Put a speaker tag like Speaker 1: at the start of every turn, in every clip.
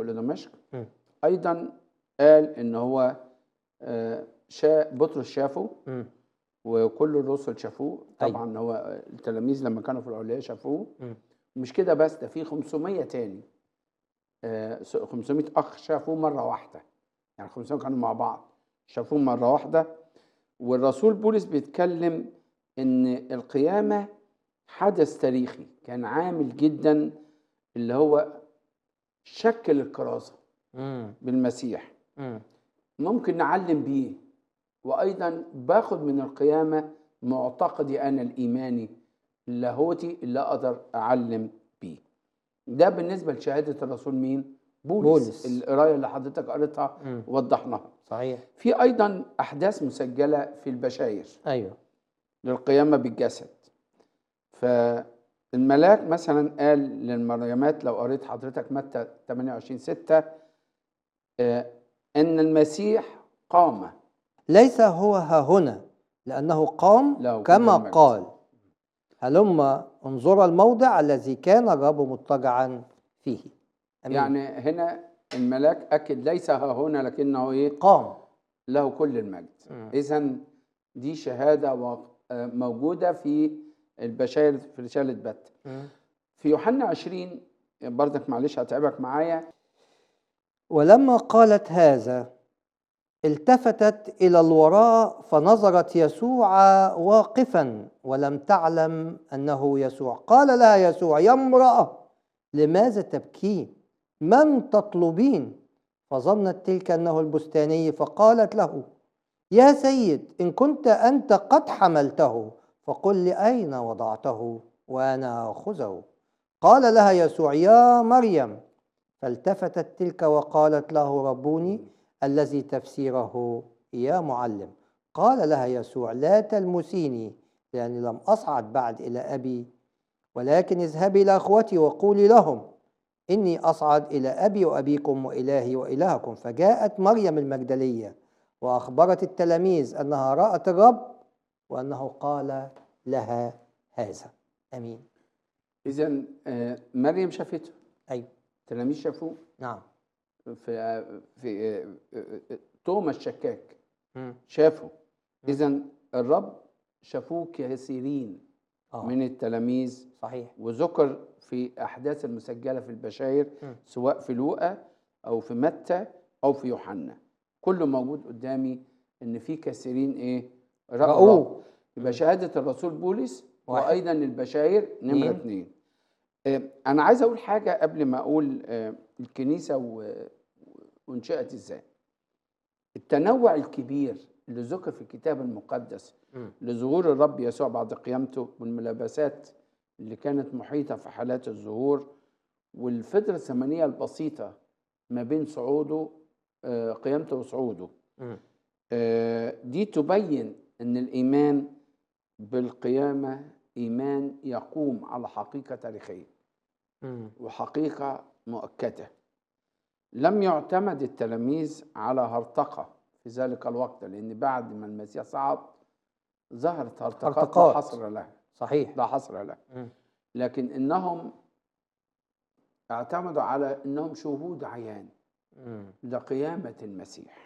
Speaker 1: إلى دمشق
Speaker 2: مم.
Speaker 1: أيضا قال إن هو آه، شا بطرس شافه
Speaker 2: مم.
Speaker 1: وكل الرسل شافوه
Speaker 2: أيوة.
Speaker 1: طبعا هو التلاميذ لما كانوا في العليا شافوه
Speaker 2: مم.
Speaker 1: مش كده بس ده في 500 تاني آه، 500 اخ شافوه مره واحده يعني 500 كانوا مع بعض شافوه مره واحده والرسول بولس بيتكلم ان القيامه حدث تاريخي كان عامل جدا اللي هو شكل الكرازه
Speaker 2: مم.
Speaker 1: بالمسيح
Speaker 2: مم.
Speaker 1: ممكن نعلم بيه وايضا باخد من القيامه معتقدي انا الايماني اللاهوتي اللي اقدر اعلم بيه ده بالنسبه لشهاده الرسول مين بولس,
Speaker 2: بولس.
Speaker 1: القرايه اللي حضرتك قريتها
Speaker 2: مم.
Speaker 1: وضحناها
Speaker 2: صحيح
Speaker 1: في ايضا احداث مسجله في البشاير
Speaker 2: ايوه
Speaker 1: للقيامه بالجسد فالملاك مثلا قال للمريمات لو قريت حضرتك متى 28 6 آه، ان المسيح قام
Speaker 2: ليس هو ها هنا لأنه قام
Speaker 1: له
Speaker 2: كما
Speaker 1: كل المجد.
Speaker 2: قال هلم انظر الموضع الذي كان الرب مضطجعا فيه أمين.
Speaker 1: يعني هنا الملاك اكد ليس ها هنا لكنه ايه
Speaker 2: قام
Speaker 1: له كل المجد
Speaker 2: مم.
Speaker 1: اذا دي شهاده و- آه، موجوده في البشائر في رساله بت
Speaker 2: مم.
Speaker 1: في يوحنا 20 برضك معلش هتعبك معايا
Speaker 2: ولما قالت هذا التفتت الى الوراء فنظرت يسوع واقفا ولم تعلم انه يسوع قال لها يسوع يا امراه لماذا تبكين من تطلبين فظنت تلك انه البستاني فقالت له يا سيد ان كنت انت قد حملته فقل لي اين وضعته وانا اخذه قال لها يسوع يا مريم فالتفتت تلك وقالت له ربوني الذي تفسيره يا معلم قال لها يسوع لا تلمسيني لاني لم اصعد بعد الى ابي ولكن اذهبي الى اخوتي وقولي لهم اني اصعد الى ابي وابيكم والهي والهكم فجاءت مريم المجدليه واخبرت التلاميذ انها رات الرب وانه قال لها هذا امين
Speaker 1: اذا آه، مريم شافته
Speaker 2: ايوه
Speaker 1: التلاميذ شافوه
Speaker 2: نعم
Speaker 1: في في آه، آه، توما الشكاك
Speaker 2: مم.
Speaker 1: شافه اذا الرب شافوه كثيرين
Speaker 2: آه.
Speaker 1: من التلاميذ
Speaker 2: صحيح
Speaker 1: وذكر في احداث المسجله في البشاير
Speaker 2: مم.
Speaker 1: سواء في لوقا او في متى او في يوحنا كله موجود قدامي ان في كثيرين ايه رأوا
Speaker 2: رأوه.
Speaker 1: الرب. يبقى شهاده الرسول بولس
Speaker 2: واحد.
Speaker 1: وايضا البشاير نمره
Speaker 2: اتنين.
Speaker 1: اثنين آه، انا عايز اقول حاجه قبل ما اقول آه، الكنيسه و- وانشئت ازاي التنوع الكبير اللي ذكر في الكتاب المقدس
Speaker 2: مم.
Speaker 1: لظهور الرب يسوع بعد قيامته والملابسات اللي كانت محيطة في حالات الظهور والفترة الزمنية البسيطة ما بين صعوده آه، قيامته وصعوده
Speaker 2: مم.
Speaker 1: آه، دي تبين أن الإيمان بالقيامة إيمان يقوم على حقيقة تاريخية
Speaker 2: مم.
Speaker 1: وحقيقة مؤكدة لم يعتمد التلاميذ على هرطقة في ذلك الوقت لأن بعد ما المسيح صعد ظهرت هرطقات لا
Speaker 2: هرطقات.
Speaker 1: حصر لها
Speaker 2: صحيح
Speaker 1: لا حصر لها
Speaker 2: مم.
Speaker 1: لكن إنهم اعتمدوا على إنهم شهود عيان
Speaker 2: مم.
Speaker 1: لقيامة المسيح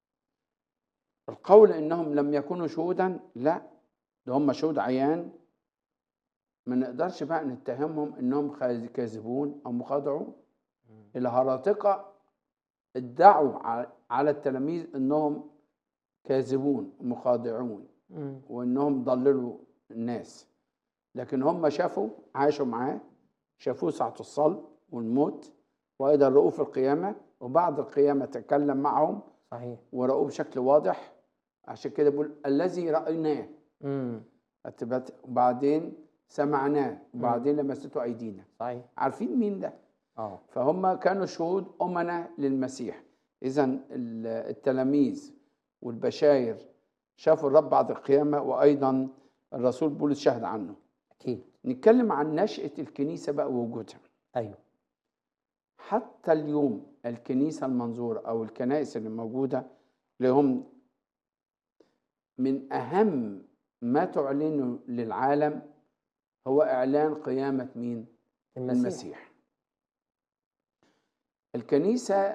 Speaker 1: القول إنهم لم يكونوا شهودا لا ده هم شهود عيان ما نقدرش بقى نتهمهم إنهم خاز- كاذبون أو مخادعون الهراطقة ادعوا ع- على التلاميذ إنهم كاذبون ومخادعون
Speaker 2: مم.
Speaker 1: وإنهم ضللوا الناس لكن هم شافوا عاشوا معاه شافوه ساعة الصلب والموت وأيضا رؤوه في القيامة وبعد القيامة تكلم معهم
Speaker 2: صحيح
Speaker 1: ورأوه بشكل واضح عشان كده بيقول الذي رأيناه
Speaker 2: مم.
Speaker 1: أتبت- وبعدين سمعناه وبعدين لمسته أيدينا
Speaker 2: صحيح
Speaker 1: عارفين مين ده
Speaker 2: اه
Speaker 1: فهم كانوا شهود أمنة للمسيح إذا التلاميذ والبشاير شافوا الرب بعد القيامة وأيضا الرسول بولس شهد عنه
Speaker 2: اكيد
Speaker 1: نتكلم عن نشأة الكنيسة بقى ووجودها
Speaker 2: ايوه
Speaker 1: حتى اليوم الكنيسة المنظورة أو الكنائس اللي موجودة لهم من أهم ما تعلنه للعالم هو إعلان قيامة مين؟
Speaker 2: المسيح,
Speaker 1: المسيح الكنيسة